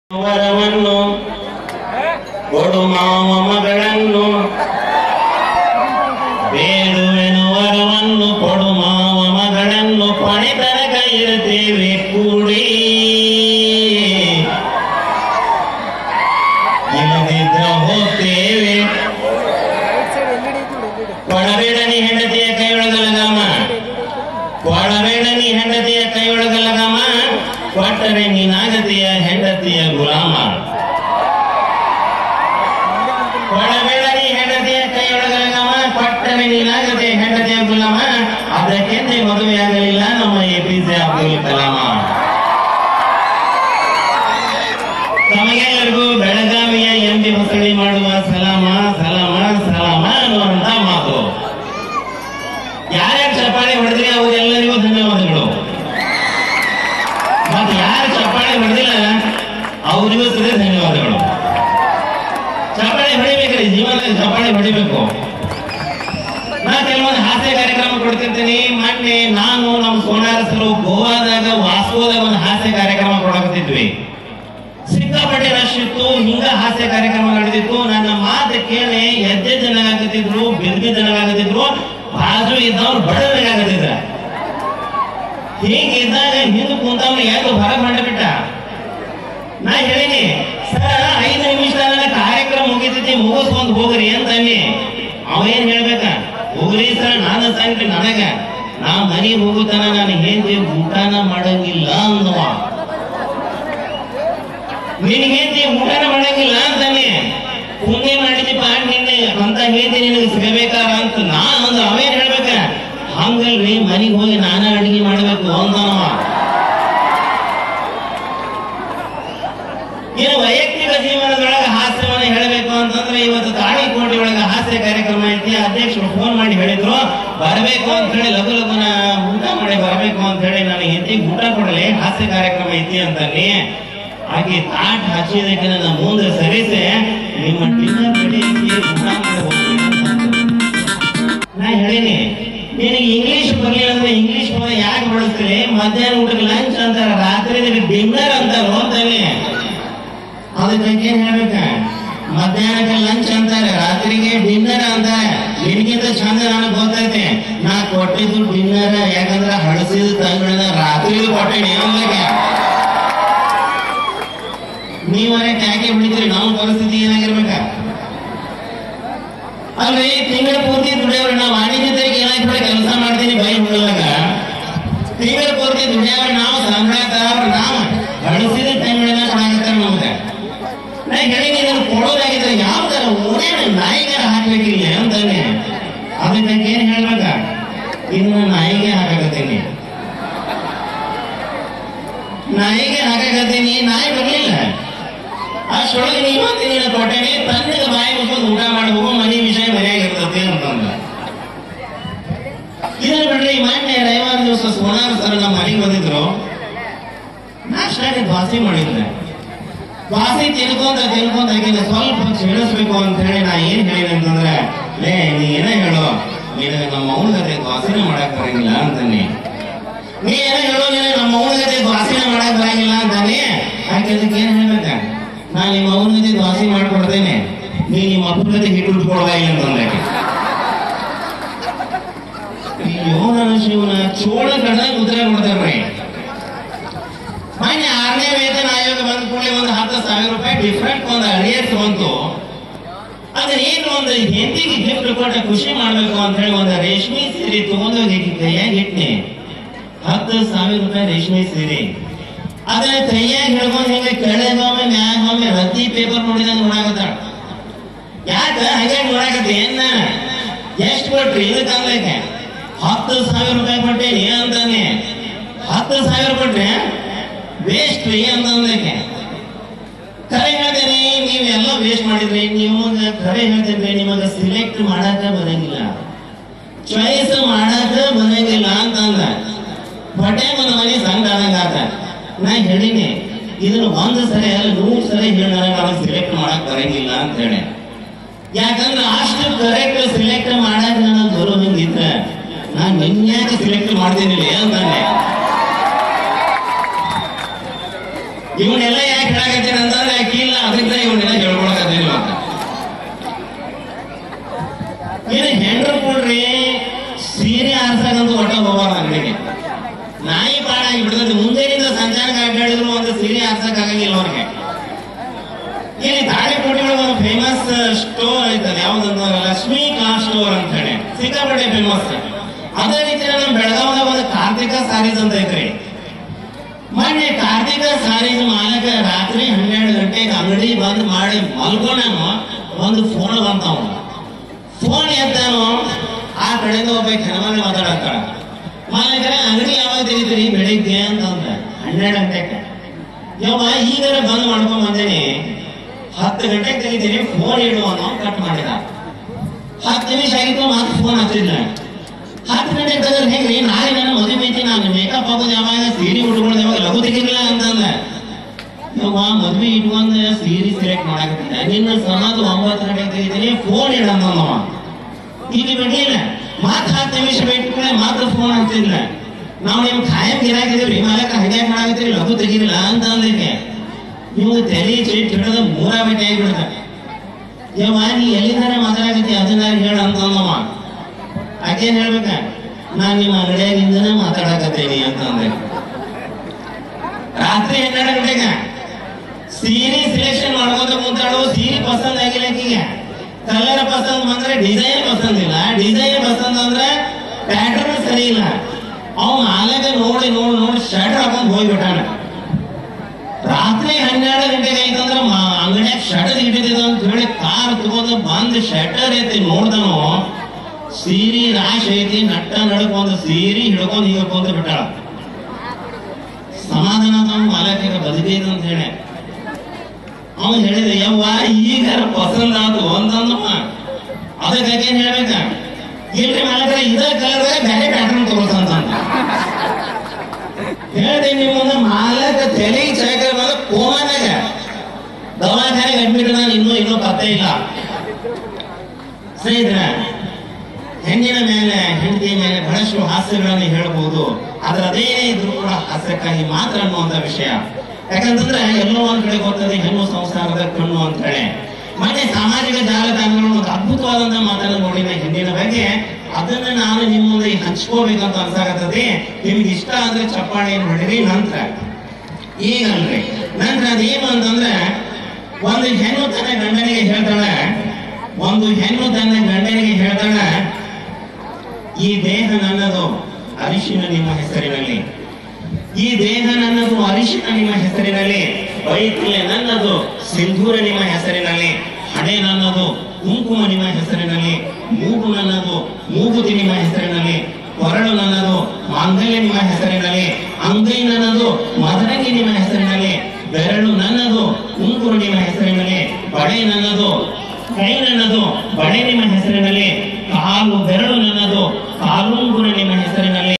ವರವನ್ನು ಕೊಡು ಮಾವ ಮಗಳನ್ನು ಬೇಡುವೆನು ವರವನ್ನು ಕೊಡು ಮಾವ ಮಗಳನ್ನು ಕೊನೆ ತನಕ ಇರುತ್ತೇವೆ ಕೂಡಿ ಇಲ್ಲದಿದ್ರ ಹೋಗ್ತೇವೆ ಕೊಡಬೇಡ ನೀ ಹೆಂಡತಿಯ ಕೈಯೊಳಗಲ್ಲಗಮ್ಮ ಕೊಡಬೇಡ ನೀ ಹೆಂಡತಿಯ ಕೈಯೊಳಗಲ್ಲಗಮ್ಮ ಕೊಟ್ಟರೆ ನೀನಾಗತಿಯ ಹೆಂಡತಿಯ ಗುಲಾಮ ಕೊಡಬೇಡ ನೀ ಹೆಂಡತಿಯ ಕೈಯೊಳಗಲ್ಲಗಮ್ಮ ಕೊಟ್ಟರೆ ನೀನಾಗತಿಯ ಹೆಂಡತಿಯ ಗುಲಾಮ ಅದಕ್ಕೆಂದೇ ಮದುವೆಯಾಗಲಿಲ್ಲ ನಮ್ಮ ಎ ಪಿ ಜೆ ಅಬ್ದುಲ್ ಕಲಾಮ ತಮಗೆಲ್ಲರಿಗೂ ಬೆಳಗಾವಿಯ ಎಂ ಬಿ ಹೊಸಳಿ ಮಾಡುವ ಸಲಾಮ ಸಲಾಮ ಸಲಾಮ ಅನ್ನುವಂತ ಮಾತು ಯಾರ್ಯಾರು ಚಪ್ಪಾಳೆ ಹೊಡೆದ್ರಿ ಅವರೆಲ್ಲರಿಗೂ ಧನ್ಯವಾದಗಳು ಮತ್ತೆ ಯಾರು ಚಪ್ಪಾಳೆ ಹೊಡೆದಿಲ್ಲ ಅವರಿಗೂ ಸಹ ಧನ್ಯವಾದಗಳು ಚಪ್ಪಾಳೆ ಹೊಡಿಬೇಕ್ರಿ ಜೀವನದಲ್ಲಿ ಚಪ್ಪಾಳೆ ಹೊಡಿಬೇಕು ನಾ ಕೆಲವೊಂದು ಹಾಸ್ಯ ಕಾರ್ಯಕ್ರಮ ಕೊಡ್ತಿರ್ತೀನಿ ಮೊನ್ನೆ ನಾನು ನಮ್ಮ ಸೋನಾರಸರು ಗೋವಾದಾಗ ವಾಸ್ಕೋದಾಗ ಒಂದು ಹಾಸ್ಯ ಕಾರ್ಯಕ್ರಮ ಕೊಡಕತ್ತಿದ್ವಿ ಸಿಕ್ಕಾಪಟ್ಟೆ ರಶ್ ಇತ್ತು ಹಿಂಗ ಹಾಸ್ಯ ಕಾರ್ಯಕ್ರಮ ನಡೆದಿತ್ತು ನನ್ನ ಮಾತು ಕೇಳಿ ಎದ್ದೆ ಜನಗಾಗತ್ತಿದ್ರು ಬಿರ್ಗೆ ಜನಗಾಗತ್ತಿದ್ರು ಬಾಜು ಇದ್ದವ್ರು ಬಡವರಿಗಾಗತ್ತಿದ್ರ ಹೀಗಿದ್ದಾಗ ಹಿಂದ್ ಕುಂತವ್ನ ಯಾಕೆ ಹೊರಗೆ ಮಾಡಿಬಿಟ್ಟ ನಾ ಹೇಳಿನಿ ಸರ್ ಐದು ನಿಮಿಷದಾಗ ಕಾರ್ಯಕ್ರಮ ಮುಗಿತೈತಿ ಮುಗಿಸ್ಕೊಂಡ್ ಹೋಗ್ರಿ ಅಂತ ಅನ್ನಿ ಅವೇನ್ ಹೇಳ್ಬೇಕ ಹೋಗ್ರಿ ಸರ್ ನಾನು ಸಂಕಟ ನನಗ ನಾ ಮನೆಗೆ ಹೋಗುತ್ತಾನ ನಾನು ಹೇಗೆ ಊಟನ ಮಾಡಂಗಿಲ್ಲ ಅಂದವ ನಿನಗೇಂತಿ ಊಟನ ಮಾಡಂಗಿಲ್ಲ ಅಂತಾನೆ ಪುಣ್ಯ ಮಾಡಿದೀಪ ನಿನ್ನೆ ಅಂತ ಹೇಳ್ತಿ ನಿನಗೆ ಸಿಗಬೇಕಾರ ಅಂತ ನಾನು ಅಂದ್ರೆ ಅವೇನ್ ಹೇಳ್ಬೇಕ ಹಂಗಲ್ರಿ ಮನೆಗೆ ಹೋಗಿ ನಾನೇ ಅಡಿಗೆ ಮಾಡ್ಬೇಕು ಅಂದವ ಇನ್ನು ವೈಯಕ್ತಿಕ ಜೀವನದೊಳಗೆ ಹಾಸ್ಯವನ್ನ ಹೇಳಬೇಕು ಅಂತಂದ್ರೆ ಇವತ್ತು ತಾಳಿಕೋಟೆ ಒಳಗೆ ಹಾಸ್ಯ ಕಾರ್ಯಕ್ರಮ ಐತಿ ಅಧ್ಯಕ್ಷರು ಫೋನ್ ಮಾಡಿ ಹೇಳಿದ್ರು ಬರಬೇಕು ಅಂತ ಹೇಳಿ ಲಘು ಲಘುನ ಊಟ ಮಾಡಿ ಬರಬೇಕು ಅಂತ ಹೇಳಿ ನಾನು ಹೆಂಡತಿ ಊಟ ಕೊಡಲಿ ಹಾಸ್ಯ ಕಾರ್ಯಕ್ರಮ ಐತಿ ಅಂತಲ್ಲಿ ಆಕೆ ತಾಟ್ ಹಚ್ಚಿದಕ್ಕೆ ನನ್ನ ಮುಂದೆ ಸರಿಸಿ ನಿಮ್ಮ ಡಿನ್ನರ್ ರೆಡಿ ಐತಿ ಊಟ ಮಾಡಿ ಹೋಗ್ರಿ ಅಂತ ಅಂದ್ರು. ನಾ ಹೇಳೀನಿ ನಿನಗೆ ಇಂಗ್ಲಿಷ್ ಬರ್ಲಿಲ್ಲ ಅಂದ್ರೆ ಇಂಗ್ಲಿಷ್ ಪದ ಯಾಕೆ ಬಳಸ್ತೀರಿ ಮಧ್ಯಾಹ್ನ ಊಟಕ್ಕೆ ಲಂಚ್ ಅಂತಾರ ರಾತ್ರಿ ಡಿನ್ನರ್ ಅಂತಾರ ಅಂತಾನೆ ಅದಕ್ಕೆ ಏನ್ ಹೇಳ್ಬೇಕ ಮಧ್ಯಾಹ್ನಕ್ಕೆ ಲಂಚ್ ಅಂತಾರೆ ರಾತ್ರಿಗೆ ಡಿನ್ನರ್ ಅಂತಾರೆ ನಿನಗಿಂತ ಚಂದ ನನಗೆ ಗೊತ್ತೈತೆ ನಾ ಕೊಟ್ಟಿದ್ದು ಡಿನ್ನರ್ ಯಾಕಂದ್ರೆ ಹಳಸಿದ ತಂಗಳನ್ನ ರಾತ್ರಿ ಕೊಟ್ಟೇನಿ ಅಂದಾಗ ನೀವರೇ ಯಾಕೆ ಬಿಡ್ತೀರಿ ನಮ್ಮ ಪರಿಸ್ಥಿತಿ ಏನಾಗಿರ್ಬೇಕ ಅಲ್ರಿ ತಿಂಗಳ ಪೂರ್ತಿ ದುಡಿಯವ್ರ ನಾವು ವಾಣಿಜ್ಯ ತೆರಿಗೆ ಏನಾಗ್ಬಿಡ ಕೆಲಸ ಮಾಡ್ತೀನಿ ಬೈ ಹುಡುಗ ತಿಂಗಳ ಪೂರ್ತಿ ದುಡಿಯವ್ರ ನಾವು ಸಂಬಳ ತರವ್ರ ನಾವು ಬಳಸಿದ ಟೈಮ್ಗಳನ್ನ ಕೊಡಾಕತ್ತಾರ ನಮ್ಗೆ ನಾ ಹೇಳಿ ನೀನು ಕೊಡೋದಾಗಿದ್ರೆ ಯಾವ ತರ ಓಣೇನ ನಾಯಿಗಾರ ಹಾಕ್ಬೇಕಿಲ್ಲ ಅಂತಾನೆ ಅದಕ್ಕೆ ಏನ್ ಹೇಳ್ಬೇಕ ಇನ್ನು ನಾಯಿಗೆ ಹಾಕಾಕತ್ತೀನಿ ನಾಯಿಗೆ ಹಾಕಾಕತ್ತೀನಿ ನಾಯಿ ಬರ್ಲಿಲ್ಲ ಅಷ್ಟೊಳಗೆ ನೀವತ್ತಿ ನೀನು ಕೊಟ್ಟೇನಿ ತಣ್ಣಗೆ ಬಾಯಿ ಮುಚ್ಕೊಂಡು ಊಟ ಮಾಡಬೇಕು ಮನೆ ವಿಷಯ ಮನೆಯಾಗ ಇರ್ತದೆ ಅಂತಂದ ಇದನ್ನ ಬಿಡ್ರಿ ಮೊನ್ನೆ ರವಿವಾರ ದಿವಸ ಸೋನಾರ ಸರ್ ನಮ್ಮ ಮನೆಗೆ ಬಂದಿದ್ರು ನಾಷ್ಟಾಗೆ ದ್ವಾಸೆ ಮಾಡಿದ್ರೆ ದ್ವಾಸೆ ತಿನ್ಕೊಂತ ತಿನ್ಕೊಂತ ಆಕಿನ ಸ್ವಲ್ಪ ಕ್ಷೀಣಿಸ್ಬೇಕು ಅಂತ ಹೇಳಿ ನಾ ಏನ್ ಹೇಳಿದೆ ಅಂತಂದ್ರೆ ಲೇ ನೀ ಏನೇ ಹೇಳು ನಿನಗೆ ನಮ್ಮ ಅವನ ಜೊತೆ ದ್ವಾಸೆನೇ ಮಾಡಕ್ ಬರಂಗಿಲ್ಲ ಅಂತಾನೆ ನೀ ಏನೋ ಹೇಳೋ ನೀನು ನಮ್ಮ ಅವನ ಜೊತೆ ದ್ವಾಸೆನೇ ಮಾಡಕ್ ಬರಂಗಿಲ್ಲ ಅಂತಾನೆ ಆಕೆ ಅದಕ್ಕೆ ಏನ್ ಹೇಳ್ಬೇಕ ನಾ ನಿಮ್ಮ ಅವನ ಜೊತೆ ದ್ವಾಸೆ ಮಾಡ್ಕೊಡ್ತೇನೆ ನೀ ನಿಮ್ಮ ಅಪ್ಪನ ಜೊತೆ ಹಿಟ್ಟು ಉಟ್ಕೊಳ್ದ ಇಲ್ಲ ಅಂತಂದ್ರೆ ಆಕೆ. ಅಯ್ಯೋ ನನ್ನ ಶಿವನ ಚೋಳ ಕಡ ಉತ್ತರ ಕೊಡ್ತಾರ್ರಿ ಮೊನ್ನೆ ಆರನೇ ವೇತನ ಆಯೋಗ ಬಂದ ಕೂಡಲೇ ಒಂದು ಹತ್ತು ಸಾವಿರ ರೂಪಾಯಿ ಡಿಫ್ರೆಂಟ್ ಒಂದು ಅರಿಯರ್ಸ್ ಬಂತು ಅದನ್ನ ಏನು ಒಂದು ಹೆಂಡತಿಗೆ ಗಿಫ್ಟ್ ಕೊಟ್ಟ ಖುಷಿ ಮಾಡ್ಬೇಕು ಅಂತ ಹೇಳಿ ಒಂದು ರೇಷ್ಮೆ ಸೀರೆ ತಗೊಂಡೋಗಿ ಕೈಯಾಗ ಇಟ್ನಿ ಹತ್ತು ಸಾವಿರ ರೂಪಾಯಿ ರೇಷ್ಮೆ ಸೀರೆ ಅದನ್ನ ಕೈಯಾಗ ಹಿಡ್ಕೊಂಡು ಹಿಂಗೆ ಕೆಳಗೊಮ್ಮೆ ಮ್ಯಾಗೊಮ್ಮೆ ರದ್ದಿ ಪೇಪರ್ ನೋಡಿದಂಗ ನೋಡಾಕತ್ತಾಳ ಯಾಕ ಹಾಗೆ ನೋಡಾಕತ್ತಿ ಏನ ಎಷ್ಟು ಕೊಟ್ರಿ ಇದಕ್ಕೆ ಅನ್ಲಕ್ಕೆ ಹತ್ತು ಸಾವಿರ ರೂಪಾಯಿ ಕೊಟ್ಟೇನಿ ಅಂತಾನೆ ಹತ್ತು ಸಾವಿರ ಕೊಟ್ರೆ ವೇಸ್ಟ್ ರೀ ಅಂತಂದಕ್ಕೆ ಖರೆ ಹೇಳ್ತೇನೆ ನೀವೆಲ್ಲ ವೇಸ್ಟ್ ಮಾಡಿದ್ರಿ ನಿಮಗೆ ಖರೆ ಹೇಳ್ತೇನೆ ನಿಮಗೆ ಸಿಲೆಕ್ಟ್ ಮಾಡಾಕ ಬರಂಗಿಲ್ಲ ಚಾಯ್ಸ್ ಮಾಡಾಕ ಬರಂಗಿಲ್ಲ ಅಂತಂದ ಹೊಟ್ಟೆ ಒಂದು ಮನೆ ಸಂಘ ಆದಂಗ ಆತ ನಾ ಹೇಳಿನಿ ಇದನ್ನ ಒಂದು ಸರಿ ಅಲ್ಲ ನೂರು ಸರಿ ಹೇಳ ನನಗೆ ಸಿಲೆಕ್ಟ್ ಮಾಡಕ್ ಬರಂಗಿಲ್ಲ ಅಂತ ಹೇಳಿ ಯಾಕಂದ್ರೆ ಅಷ್ಟು ಕರೆಕ್ಟ್ ಸಿಲೆಕ್ಟ್ ಮಾಡಕ್ ನನಗೆ ಬರೋ ಹಂಗಿದ್ರೆ ನಾನ್ ನಿನ್ಯಾಕೆ ಸಿಲೆಕ್ಟ್ ಮಾಡ್ತೀನಿ ಅಂತಾನೆ ಇವನ್ನೆಲ್ಲ ಯಾಕೆ ಹೇಳಕತ್ತೀನಿ ಅಂತಂದ್ರೆ ಅಂತ ಇವನ್ನೆಲ್ಲ ಹೇಳ್ಕೊಳಕತ್ತೇನಿ ಅಂತ ಏನು ಹೆಂಡ್ರ ಕೊಡ್ರಿ ಸೀರೆ ಆರ್ಸಕಂತೂ ಒಟ್ಟ ಹೋಗಲ್ಲ ಅಂಗಡಿಗೆ ನಾಯಿ ಪಾಡ ಬಿಡ್ತದೆ ಮುಂದೆನಿಂದ ಸಂಚಾರಕ್ಕೆ ಅಡ್ಡಾಡಿದ್ರು ಒಂದು ಸೀರೆ ಆರ್ಸಕ್ ಆಗಂಗಿಲ್ಲ ಅವ್ರಿಗೆ ಇಲ್ಲಿ ತಾಳಿಕೋಟೆ ಒಳಗೆ ಒಂದು ಫೇಮಸ್ ಸ್ಟೋರ್ ಐತದೆ ಯಾವ್ದಂದ್ರೆ ಲಕ್ಷ್ಮೀ ಕಾ ಸ್ಟೋರ್ ಅಂತ ಹೇಳಿ ಸಿಕ್ಕಾಪಟ್ಟೆ ಫೇಮಸ್ ಅದೇ ರೀತಿ ನಮ್ಮ ಬೆಳಗಾವದಾಗ ಒಂದು ಕಾರ್ತಿಕ ಸಾರೀಸ್ ಅಂತ ಐತ್ರಿ ಮೊನ್ನೆ ಕಾರ್ತಿಕ ಸಾರೀಸ್ ಮಾಲಕ ರಾತ್ರಿ ಹನ್ನೆರಡು ಗಂಟೆಗೆ ಅಂಗಡಿ ಬಂದ್ ಮಾಡಿ ಮಲ್ಕೊಂಡಾನು ಒಂದು ಫೋನ್ ಬಂತಾವ ಫೋನ್ ಎತ್ತಾನು ಆ ಕಡೆಯಿಂದ ಒಬ್ಬ ಹೆಣ್ಮಗಳು ಮಾತಾಡತ್ತಾಳ ಮಾಲಕರ ಅಂಗಡಿ ಯಾವಾಗ ತೆಗಿತೀರಿ ಬೆಳಿಗ್ಗೆ ಅಂತಂದ್ರೆ ಹನ್ನೆರಡು ಗಂಟೆಗೆ ಯವ್ವ ಈಗಾರ ಬಂದ್ ಮಾಡ್ಕೊಂಡ್ ಬಂದೇನಿ ಹತ್ತು ಗಂಟೆಗೆ ತೆಗಿತೀನಿ ಫೋನ್ ಇಡು ಅನ್ನೋ ಕಟ್ ಮಾಡಿದ ಹತ್ತು ನಿಮಿಷ ಆಗಿತ್ತು ಮತ್ತೆ ಫೋನ್ ಹಚ್ಚಿಲ್ಲ ಹತ್ತು ಗಂಟೆಗೆ ತೆಗೆದ್ರೆ ಹೆಂಗ್ರಿ ನಾಳೆ ನನ್ನ ಮದುವೆ ಐತಿ ನಾನು ಮೇಕಪ್ ಹಾಕೋದು ಯಾವಾಗ ಸೀರೆ ಉಟ್ಕೊಳ್ಳೋದು ಯಾವಾಗ ಲಘು ತೆಗಿರಲಿಲ್ಲ ಅಂತಂದ ಯವ್ವ ಮದ್ವೆ ಇಟ್ಕೊಂಡ್ ಸೀರೆ ಸೆಲೆಕ್ಟ್ ಮಾಡಾಕತ್ತಿದ್ದ ನಿನ್ನ ಸಮಾಜ ಒಂಬತ್ತು ಗಂಟೆಗೆ ತೆಗಿತೀನಿ ಫೋನ್ ಇಡಂದವ ಇಲ್ಲಿ ಬಿಡ್ಲಿಲ್ಲ ಮಾತ್ ಹತ್ತು ನಿಮಿಷ ಬಿಟ್ಮೇಲೆ ಮಾತ್ರ ಫೋನ್ ಹಚ್ಚಿಲ್ಲ ನಾವು ನಿಮ್ ಖಾಯಂ ಗಿರಾಕಿದೀವ್ರಿ ಮಾಲಕ ಹಂಗೆ ಮಾಡಾಕತ್ತೀರಿ ಲಘು ತೆಗಿರಿಲ್ಲ ಅಂತ ಅಂದಿದ್ದೆ ನಿಮ್ಗೆ ತೆಲಿ ಚಿಟ್ ಹಿಡಿದ ಮೂರ ಭೇಟಿ ಆಗಿಬಿಡ್ತ ಯವ್ವ ನೀ ಎಲ್ಲಿಂದಾರ ಮಾತಾಡಕತ್ತಿ ಅದನ್ನ ಹೇಳ ಅಂತಂದವ ಆಕೇನ್ ಹೇಳ್ಬೇಕ ನಾನ್ ನಿಮ್ಮ ಅಂಗಡಿಯಾಗಿಂದನೇ ಮಾತಾಡಕತ್ತೀನಿ ಅಂತಂದೆ ರಾತ್ರಿ ಹನ್ನೆರಡು ಗಂಟೆಗೆ ಸೀರೆ ಸಿಲೆಕ್ಷನ್ ಮಾಡ್ಕೋತ ಕೂತಾಳು ಸೀರೆ ಪಸಂದ್ ಆಗಿಲ್ಲ ಆಕಿಗೆ ಕಲರ್ ಪಸಂದ್ ಬಂದ್ರೆ ಡಿಸೈನ್ ಪಸಂದ್ ಇಲ್ಲ ಡಿಸೈನ್ ಪಸಂದ್ ಅಂದ್ರೆ ಪ್ಯಾಟರ್ನ್ ಸರಿ ಇಲ್ಲ ಅವ್ ಮಾಲಕ ನೋಡಿ ನೋಡಿ ನೋಡಿ ಶರ್ಟ್ ಹಾಕೊಂಡ್ ಹೋಗ್ಬಿಟ್ಟಾನ ರಾತ್ರಿ ಹನ್ನೆರಡು ಗಂಟೆಗೆ ಆಯ್ತಂದ್ರ ಅಂಗಡಿಯಾಗ ಶಟರ್ ಇಟ್ಟಿದ್ದ ಅಂತ ಹೇಳಿ ಕಾರ್ ತಗೊಂಡು ಬಂದ್ ಶಟರ್ ಐತಿ ನೋಡ್ದನು ಸೀರಿ ರಾಶಿ ಐತಿ ನಟ್ಟ ನಡ್ಕೊಂಡ್ ಸೀರಿ ಹಿಡ್ಕೊಂಡ್ ಹಿಡ್ಕೊಂಡ್ ಬಿಟ್ಟಾಳ ಸಮಾಧಾನ ತಮ್ಮ ಮಾಲಕಿಗೆ ಬದುಕೈತೆ ಅಂತ ಹೇಳಿ ಅವನು ಹೇಳಿದ ಯವ್ವ ಈಗ ಪಸಂದ್ ಆತು ಅಂತಂದಮ್ಮ ಅದಕ್ಕೆ ಏನ್ ಹೇಳ್ಬೇಕ ಇಲ್ರಿ ಮಾಲಕರ ಇದ ಕಲರ್ ಬೇರೆ ಪ್ಯಾಟರ್ನ್ ತಗೋತಂತ ಹೇಳ್ದೆ ನಿಮ್ಮನ್ನ ಮಾಲಕ ತಲೆ ಚೇಕರ್ ಬಂದ ಕೋಮಾನಾಗ ದವಾಖಾನೆಗೆ ಅಡ್ಮಿಟ್ ನಾನು ಇನ್ನೂ ಇನ್ನೂ ಪತ್ತೆ ಇಲ್ಲ ಸ್ನೇಹಿತರ ಹೆಣ್ಣಿನ ಮೇಲೆ ಹೆಂಡತಿಯ ಮೇಲೆ ಬಹಳಷ್ಟು ಹಾಸ್ಯಗಳನ್ನು ಹೇಳ್ಬೋದು ಆದ್ರೆ ಅದೇ ಇದ್ರೂ ಕೂಡ ಹಾಸ್ಯಕ್ಕಾಗಿ ಮಾತ್ರ ಅನ್ನುವಂತ ವಿಷಯ ಯಾಕಂತಂದ್ರೆ ಎಲ್ಲೋ ಒಂದ್ ಕಡೆ ಗೊತ್ತದೆ ಹೆಣ್ಣು ಸಂಸಾರದ ಕಣ್ಣು ಅಂತ ಹೇಳಿ ಮೊನ್ನೆ ಸಾಮಾಜಿಕ ಜಾಲತಾಣಗಳು ಒಂದು ಅದ್ಭುತವಾದಂತ ಮಾತನ್ನು ನೋಡಿದ ಹೆಣ್ಣಿನ ಬಗ್ಗೆ ಅದನ್ನ ನಾನು ನಿಮ್ಮ ಮುಂದೆ ಹಂಚ್ಕೋಬೇಕಂತ ಅನ್ಸಾಕತ್ತದೆ ನಿಮ್ಗೆ ಇಷ್ಟ ಆದ್ರೆ ಚಪ್ಪಾಳೆಯನ್ನು ಹೊಡಿರಿ ನಂತರ ಈಗಲ್ರಿ ನಂತರ ಅದೇನು ಅಂತಂದ್ರೆ ಒಂದು ಹೆಣ್ಣು ತನ್ನ ಗಂಡನಿಗೆ ಹೇಳ್ತಾಳೆ ಒಂದು ಹೆಣ್ಣು ತನ್ನ ಗಂಡನಿಗೆ ಹೇಳ್ತಾಳೆ ಈ ದೇಹ ನನ್ನದು ಅರಿಶಿನ ನಿಮ್ಮ ಹೆಸರಿನಲ್ಲಿ ಈ ದೇಹ ನನ್ನದು ಅರಿಶಿನ ನಿಮ್ಮ ಹೆಸರಿನಲ್ಲಿ ವೈದ್ಯ ನನ್ನದು ಸಿಂಧೂರ ನಿಮ್ಮ ಹೆಸರಿನಲ್ಲಿ ಹಣೆ ನನ್ನದು ಕುಂಕುಮ ನಿಮ್ಮ ಹೆಸರಿನಲ್ಲಿ ಮೂಗು ನನ್ನದು ಮೂಗುತಿ ನಿಮ್ಮ ಹೆಸರಿನಲ್ಲಿ ಕೊರಳು ನನ್ನದು ಮಾಂಗಲ್ಯ ನಿಮ್ಮ ಹೆಸರಿನಲ್ಲಿ ಅಂಗೈ ನನ್ನದು ಮದರಂಗಿ ನಿಮ್ಮ ಹೆಸರಿನಲ್ಲಿ ಬೆರಳು ನನ್ನದು ಉಂಗುರ ನಿಮ್ಮ ಹೆಸರಿನಲ್ಲಿ ಬಳೆ ನನ್ನದು ಕೈ ನನ್ನದು ಬಳೆ ನಿಮ್ಮ ಹೆಸರಿನಲ್ಲಿ ಕಾಲು ಬೆರಳು ನನ್ನದು ಕಾಲುಂಗುರ ನಿಮ್ಮ ಹೆಸರಿನಲ್ಲಿ